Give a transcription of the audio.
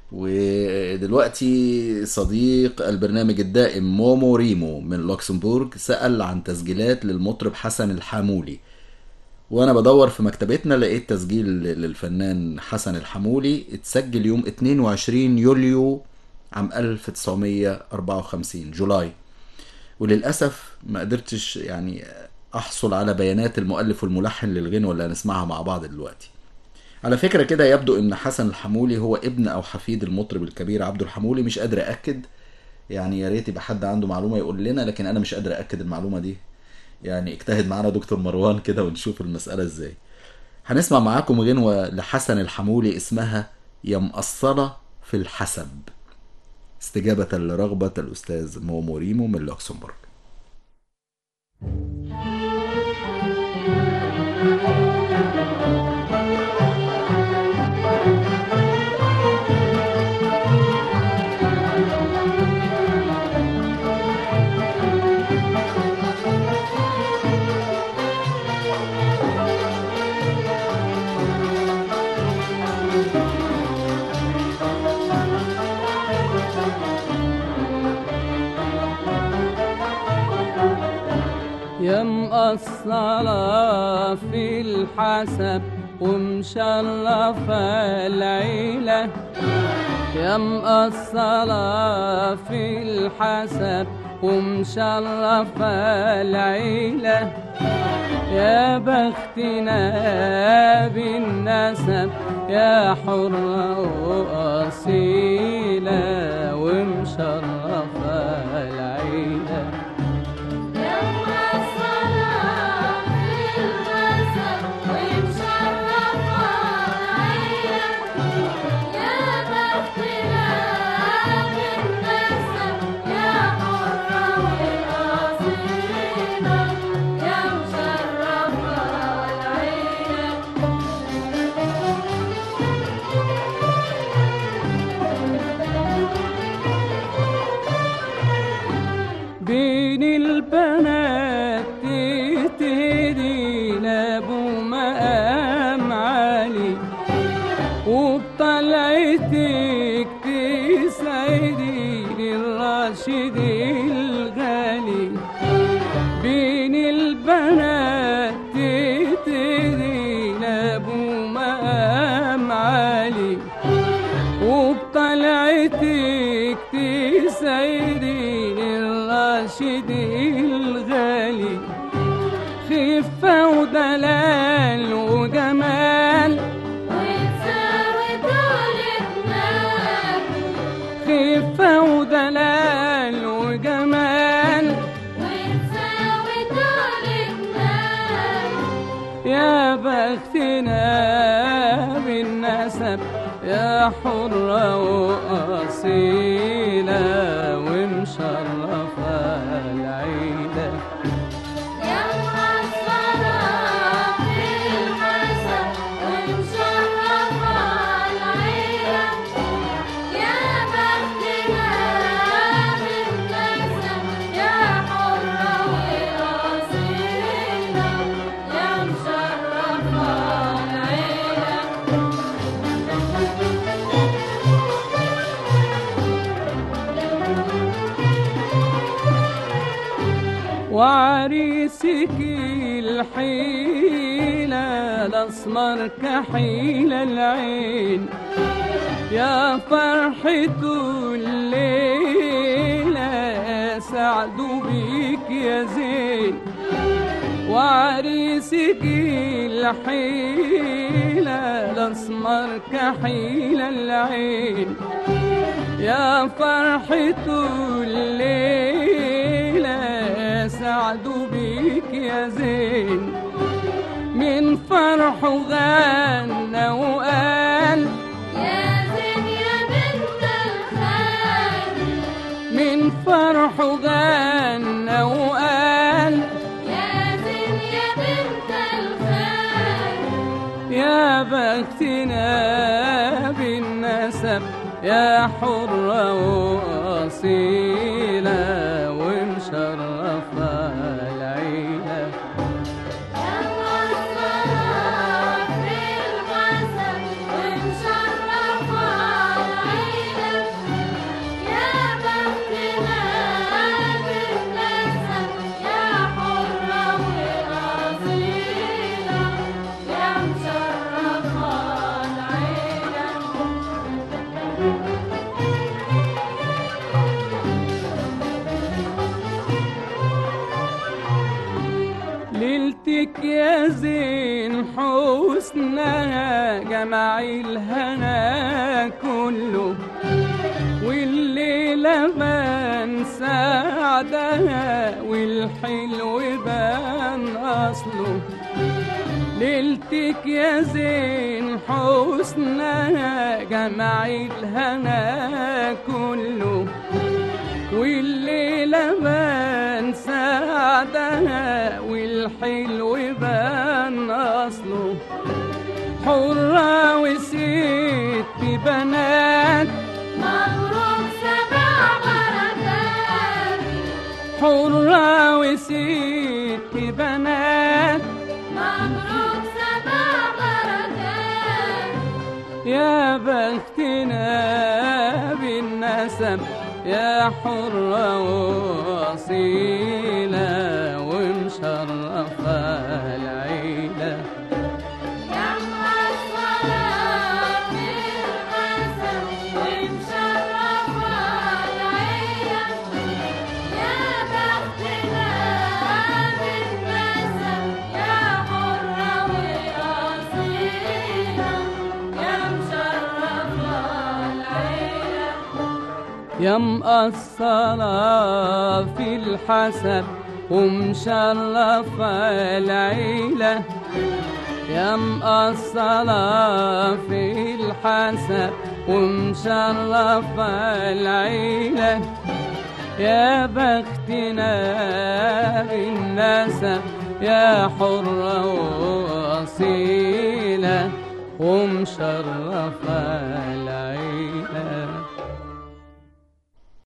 ودلوقتي صديق البرنامج الدائم مومو ريمو من لوكسمبورغ سأل عن تسجيلات للمطرب حسن الحامولي وانا بدور في مكتبتنا لقيت تسجيل للفنان حسن الحمولي اتسجل يوم 22 يوليو عام 1954 جولاي وللأسف ما قدرتش يعني أحصل على بيانات المؤلف والملحن للغنوة اللي هنسمعها مع بعض دلوقتي على فكرة كده يبدو ان حسن الحمولي هو ابن او حفيد المطرب الكبير عبد الحمولي مش قادر اكد يعني يا ريت يبقى حد عنده معلومة يقول لنا لكن انا مش قادر اكد المعلومة دي يعني اجتهد معانا دكتور مروان كده ونشوف المسألة ازاي هنسمع معاكم غنوة لحسن الحمولي اسمها يا مقصرة في الحسب استجابة لرغبة الأستاذ مومو ريمو من لوكسمبورغ يا مقصرة في الحسب ومشرفة العيلة يا مقصرة في الحسب ومشرفة العيلة يا بختنا بالنسب يا حرة وأصيلة ومشرفة العيلة بين البنات تهدي لابو مقام عالي وبطلعتك تسعدي للراشد الغالي بين البنات تهدي لابو مقام عالي وبطلعتك تسعدي للراشد الغالي خفة ودلال وجمال خفة ودلال وجمال يا بختنا بالنسب يا حرة وأصيلة ومشرفة العيلة وعريسك الحيلة الأسمر كحيل العين يا فرحة الليلة سعد بيك يا زين وعريسك الحيلة الأسمر كحيل العين يا فرحة الليلة سعد بيك يا زين من فرحه غنى وقال من فرحه غنى وقال يا بختنا بالنسب يا حرة وأصيلة ومشرفة العيلة Yeah. جمع الهنا كله والليلة بان سعدها والحلو بان أصله ليلتك يا زين حسنها جمع الهنا كله والليلة بان سعدها والحلو بان أصله حرة وست بنات مبروك سبع بركات حرة وست بنات مبروك سبع بركات يا بختنا بالنسب يا حرة وأصيلة ومشرفة العيلة يا الصلاة في القسم ومشرفة العيلة يا بختنا بالنسب يا حرة وأصيلة يا مشرفة العيلة يا مقصرة في الحسب ومشرفة العيلة يا مقصرة في الحسب ومشرفة العيلة يا بختنا بالنسب يا حرة وأصيلة ومشرفة العيلة